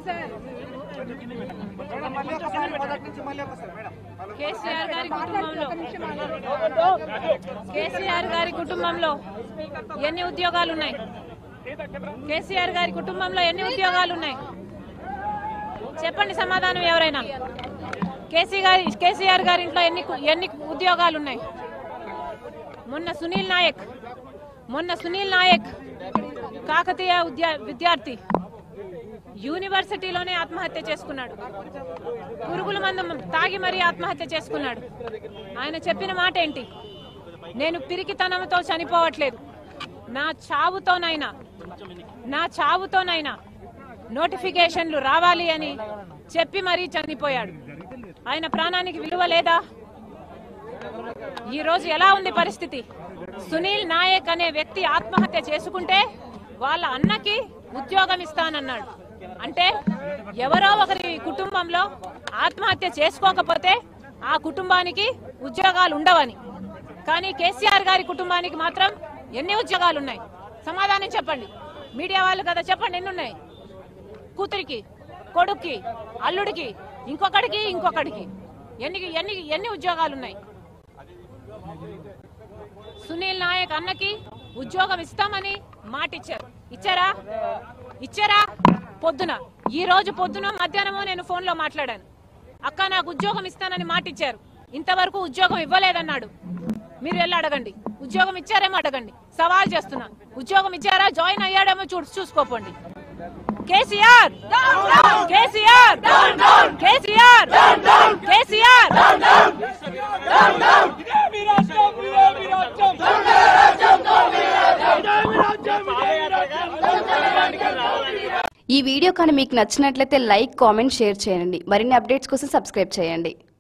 కేసీఆర్ గారి కుటుంబంలో కేసీఆర్ గారి కుటుంబంలో ఎన్ని ఉద్యోగాలు ఉన్నాయి కేసీఆర్ గారి కుటుంబంలో ఎన్ని ఉద్యోగాలు ఉన్నాయి చెప్పండి సమాధానం ఎవరైనా కేసీ గారి కేసీఆర్ గారి ఇంట్లో ఎన్ని కు- ఎన్ని ఉద్యోగాలు ఉన్నాయి మొన్న సునీల్ నాయక్ మొన్న సునీల్ నాయక్ కాకతీయ ఉద్యా- విద్యార్థి యూనివర్సిటీలోనే ఆత్మహత్య చేసుకున్నాడు పురుగుల మందు తాగి మరీ ఆత్మహత్య చేసుకున్నాడు ఆయన చెప్పిన మాట ఏంటి నేను పిరికితనంతో చనిపోవట్లేదు నా చావుతోనైనా నా చావుతోనైనా నోటిఫికేషన్లు రావాలి అని చెప్పి మరీ చనిపోయాడు ఆయన ప్రాణానికి విలువ లేదా ఈ రోజు ఎలా ఉంది పరిస్థితి సునీల్ నాయక్ అనే వ్యక్తి ఆత్మహత్య చేసుకుంటే వాళ్ళ అన్నకి ఉద్యోగం ఇస్తానన్నాడు అంటే ఎవరో ఒకరి కుటుంబంలో ఆత్మహత్య చేసుకోకపోతే ఆ కుటుంబానికి ఉద్యోగాలు ఉండవని కానీ కేసీఆర్ గారి కుటుంబానికి మాత్రం ఎన్ని ఉద్యోగాలు ఉన్నాయి సమాధానం చెప్పండి మీడియా వాళ్ళు కదా చెప్పండి ఎన్ని ఉన్నాయి కూతురికి కొడుక్కి అల్లుడికి ఇంకొకడికి ఇంకొకడికి ఎన్ని ఎన్ని ఎన్ని ఉద్యోగాలు ఉన్నాయి సునీల్ నాయక్ అన్నకి ఉద్యోగం ఇస్తామని మాట ఇచ్చారు ఇచ్చారా ఇచ్చారా పొద్దున ఈ రోజు పొద్దున మధ్యాహ్నమో నేను ఫోన్ లో మాట్లాడాను అక్క నాకు ఉద్యోగం ఇస్తానని మాట ఇచ్చారు ఇంతవరకు ఉద్యోగం ఇవ్వలేదన్నాడు మీరు వెళ్ళి అడగండి ఉద్యోగం ఇచ్చారేమో అడగండి సవాల్ చేస్తున్నా ఉద్యోగం ఇచ్చారా జాయిన్ అయ్యాడేమో చూ చూసుకోపోండి కేసీఆర్ కేసీఆర్ కేసీఆర్ కేసీఆర్ ఈ వీడియో కానీ మీకు నచ్చినట్లయితే లైక్ కామెంట్ షేర్ చేయండి మరిన్ని అప్డేట్స్ కోసం సబ్స్క్రైబ్ చేయండి